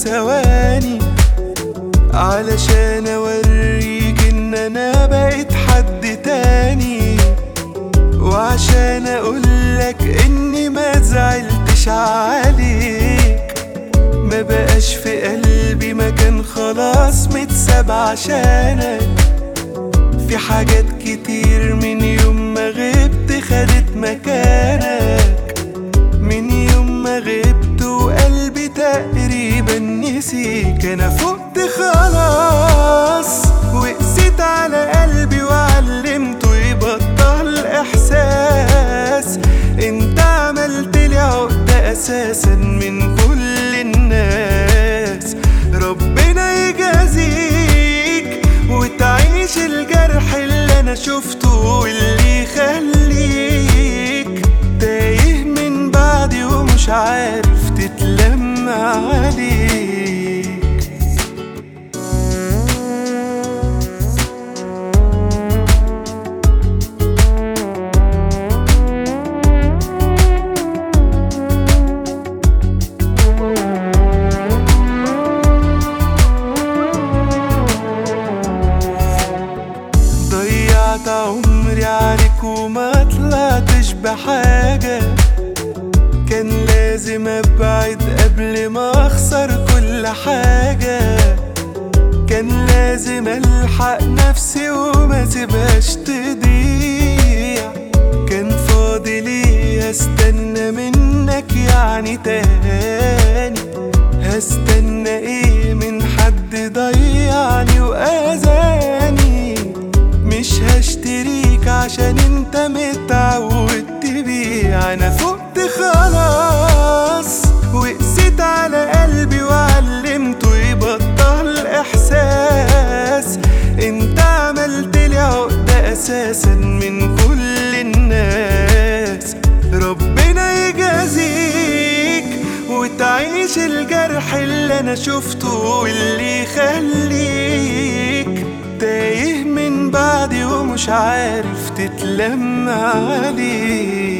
ثواني علشان اوريك ان انا بقيت حد تاني وعشان اقولك اني ما زعلتش عليك ما بقاش في قلبي مكان خلاص متساب عشانك في حاجات كتير من يوم ما غبت خدت مكانك من يوم ما غبت وقلبي تقريبا نسيك انا فقت خلاص وقسيت على قلبي وعلمته يبطل احساس انت عملت لي عقدة اساسا من كل الناس ربنا يجازيك وتعيش الجرح اللي انا شفته واللي يخليك تايه من بعدي ومش عارف تتلم عليك ضيعت عمري عليك وما طلعتش بحاجة كان لازم ابعد قبل ما اخسر كل حاجة كان لازم الحق نفسي وما سيبهاش تضيع كان فاضل ايه استنى منك يعني تاني هستنى ايه من حد ضيعني واذاني مش هشتريك عشان انت متعود تبيع انا فقت خلاص وقسيت على قلبي وعلمته يبطل احساس انت عملت لي عقدة اساسا من كل الناس ربنا يجازيك وتعيش الجرح اللي انا شفته واللي يخليك تايه من بعدي ومش عارف تتلم عليك